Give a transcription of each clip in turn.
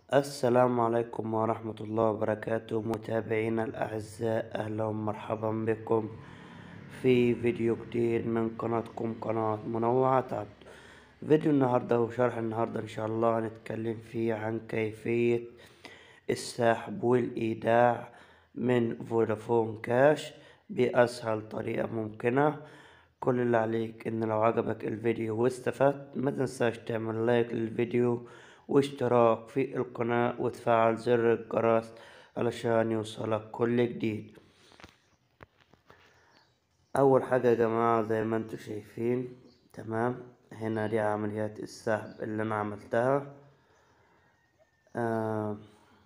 السلام عليكم ورحمة الله وبركاته متابعينا الأعزاء أهلا ومرحبا بكم في فيديو جديد من قناتكم قناة منوعات عبد فيديو النهاردة وشرح النهاردة إن شاء الله هنتكلم فيه عن كيفية السحب والإيداع من فودافون كاش بأسهل طريقة ممكنة كل اللي عليك إن لو عجبك الفيديو واستفدت ما تنساش تعمل لايك للفيديو واشتراك في القناة وتفعل زر الجرس علشان يوصلك كل جديد أول حاجة يا جماعة زي ما انتوا شايفين تمام هنا دي عمليات السحب اللي أنا عملتها آه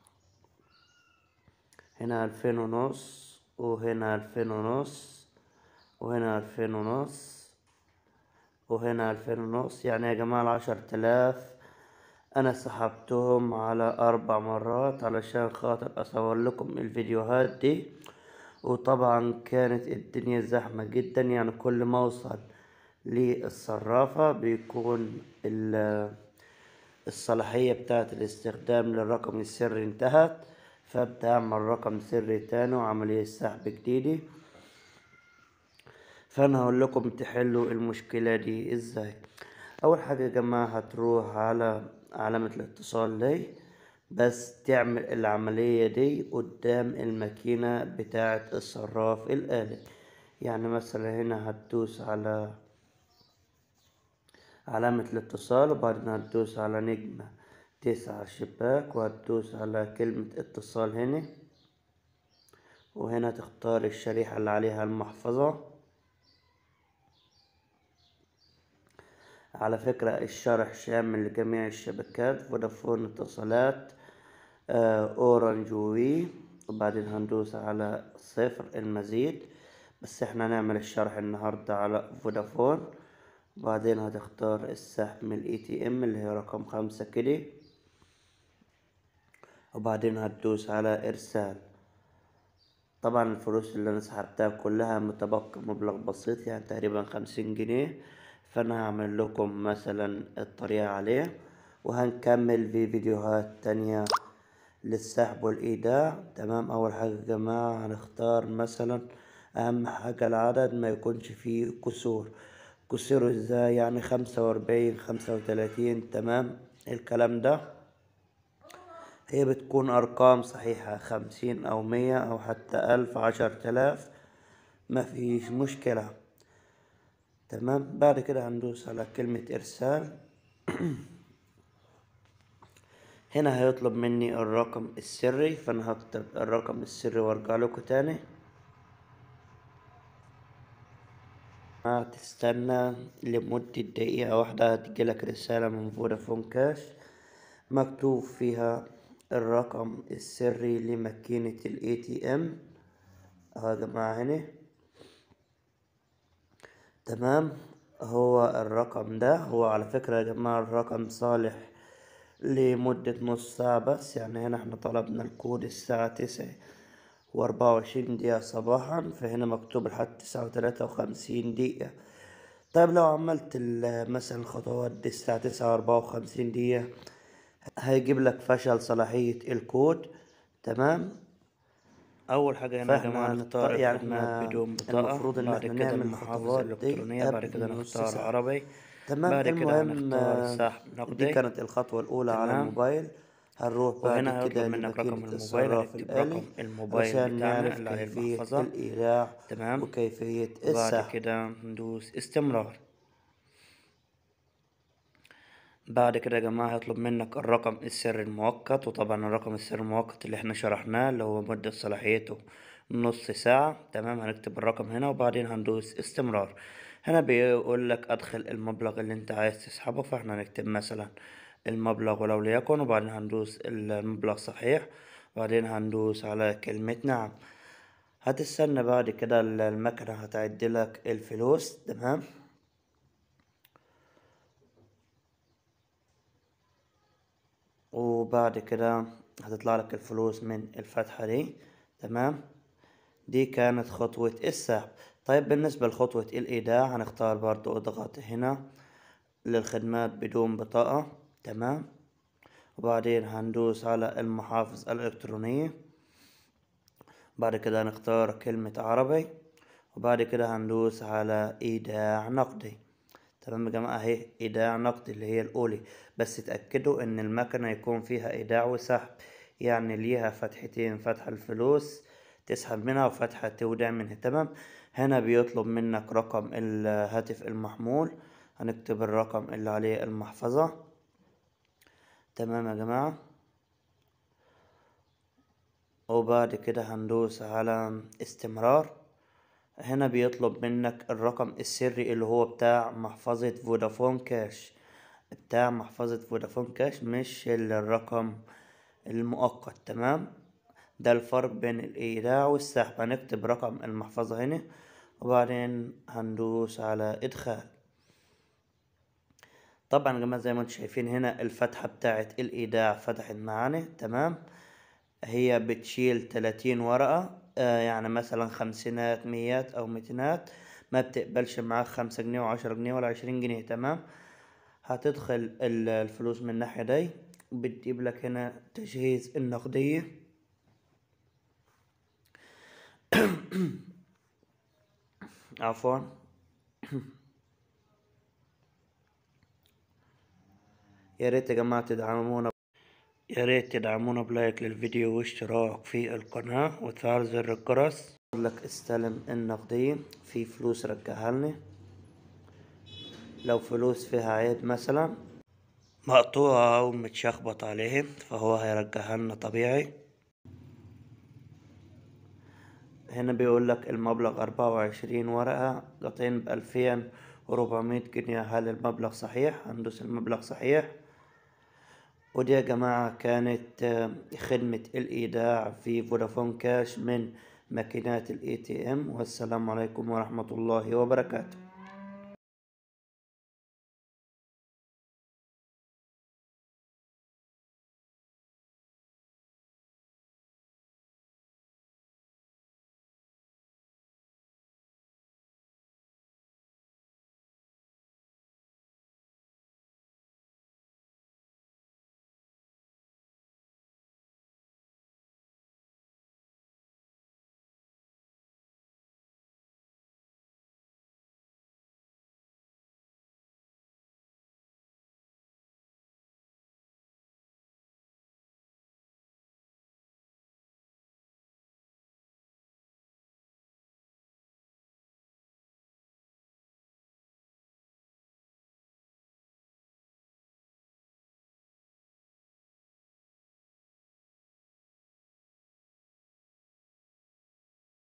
هنا ألفين ونص وهنا ألفين ونص وهنا ألفين ونص وهنا ألفين ونص يعني يا جماعة العشر تلاف أنا سحبتهم على أربع مرات علشان خاطر أصور لكم الفيديوهات دي وطبعا كانت الدنيا زحمة جدا يعني كل ما أوصل للصرافة بيكون الصلاحية بتاعة الاستخدام للرقم السري انتهت فابدأ أعمل رقم سري تاني وعملية سحب جديدة فأنا هقول لكم تحلوا المشكلة دي ازاي أول حاجة يا جماعة هتروح على علامة الاتصال دي بس تعمل العملية دي قدام الماكينة بتاعة الصراف الآلي يعني مثلا هنا هتدوس على علامة الاتصال وبعدين هتدوس على نجمة تسعة شباك وهتدوس على كلمة اتصال هنا وهنا تختار الشريحة اللي عليها المحفظة على فكرة الشرح شامل لجميع الشبكات فودافون اتصالات آه اورنج وي وبعدين هندوس على صفر المزيد بس احنا هنعمل الشرح النهاردة على فودافون وبعدين هتختار السحب من الاي تي ام اللي هي رقم خمسة كده وبعدين هتدوس على ارسال طبعا الفلوس اللي انا سحبتها كلها متبقى مبلغ بسيط يعني تقريبا خمسين جنيه فانا هعمل لكم مثلا الطريقة عليه وهنكمل في فيديوهات تانية للسحب والايداع تمام اول حاجة يا جماعة هنختار مثلا اهم حاجة العدد ما يكونش فيه كسور كسور ازاي يعني خمسة واربعين خمسة وتلاتين تمام الكلام ده هي بتكون ارقام صحيحة خمسين او مية او حتى الف عشر تلاف مفيش مشكلة تمام بعد كده هندوس على كلمة ارسال هنا هيطلب مني الرقم السري فانا هكتب الرقم السري وارجع لكم تاني هتستنى لمدة دقيقة واحدة هتجيلك رسالة من فودافون كاش مكتوب فيها الرقم السري لماكينة الاي تي ام اهو يا جماعة هنا تمام هو الرقم ده هو على فكرة يا جماعة الرقم صالح لمدة نص ساعة بس يعني هنا احنا طلبنا الكود الساعة تسعة وأربعة وعشرين دقيقة صباحا فهنا مكتوب لحد تسعة وتلاتة وخمسين دقيقة طيب لو عملت مثلا الخطوات دي الساعة تسعة وأربعة وخمسين دقيقة هيجيب لك فشل صلاحية الكود تمام اول حاجه هنا يا جماعه نختار يعني الخدمات بدون بطاقه المفروض ان بعد احنا كده نعمل المحافظ الخطوات دي الالكترونيه بعد كده قبل نص نختار ساعة. عربي تمام بعد كده المهم هنختار آه، سحب دي نقدي كانت الخطوة الأولى على تمام. الموبايل هنروح وهنا بعد كده هيطلب منك رقم لماكينة الموبايل الصراف هتكتب الآلي رقم الموبايل عشان بتاعنا نعرف اللي عليه كيفية المحفظة الإيداع تمام وكيفية وبعد السحب كده ندوس استمرار بعد كده يا جماعة هيطلب منك الرقم السري المؤقت وطبعا الرقم السري المؤقت اللي احنا شرحناه اللي هو مدة صلاحيته نص ساعة تمام هنكتب الرقم هنا وبعدين هندوس استمرار هنا بيقول لك ادخل المبلغ اللي انت عايز تسحبه فاحنا هنكتب مثلا المبلغ ولو ليكن وبعدين هندوس المبلغ صحيح وبعدين هندوس على كلمة نعم هتستنى بعد كده المكنة هتعدلك الفلوس تمام وبعد كده هتطلع لك الفلوس من الفتحة دي تمام دي كانت خطوة السحب طيب بالنسبة لخطوة الإيداع هنختار برضو اضغط هنا للخدمات بدون بطاقة تمام وبعدين هندوس على المحافظ الإلكترونية بعد كده هنختار كلمة عربي وبعد كده هندوس على إيداع نقدي تمام يا جماعة اهي إيداع نقدي اللي هي الأولى بس اتأكدوا إن المكنة يكون فيها إيداع وسحب يعني ليها فتحتين فتحة الفلوس تسحب منها وفتحة تودع منها تمام هنا بيطلب منك رقم الهاتف المحمول هنكتب الرقم اللي عليه المحفظة تمام يا جماعة وبعد كده هندوس على استمرار هنا بيطلب منك الرقم السري اللي هو بتاع محفظة فودافون كاش بتاع محفظة فودافون كاش مش الرقم المؤقت تمام ده الفرق بين الإيداع والسحب هنكتب رقم المحفظة هنا وبعدين هندوس على إدخال طبعا يا جماعة زي ما انتم شايفين هنا الفتحة بتاعت الإيداع فتحت معانا تمام هي بتشيل تلاتين ورقة آه يعني مثلا خمسينات ميات أو ميتينات ما بتقبلش معاك خمسة جنيه وعشرة جنيه ولا عشرين جنيه تمام هتدخل الفلوس من الناحية دي بتجيب لك هنا تجهيز النقدية عفوا يا ريت يا جماعة تدعمونا يا ريت تدعمونا بلايك للفيديو واشتراك في القناة وتفعل زر الجرس لك استلم النقدية في فلوس رجعها لنا لو فلوس فيها عيب مثلا مقطوعة أو متشخبط عليه فهو هيرجعها لنا طبيعي هنا بيقول لك المبلغ أربعة وعشرين ورقة قاطعين بألفين وربعمية جنيه هل المبلغ صحيح هندوس المبلغ صحيح ودي يا جماعة كانت خدمة الإيداع في فودافون كاش من ماكينات الاي تي ام والسلام عليكم ورحمة الله وبركاته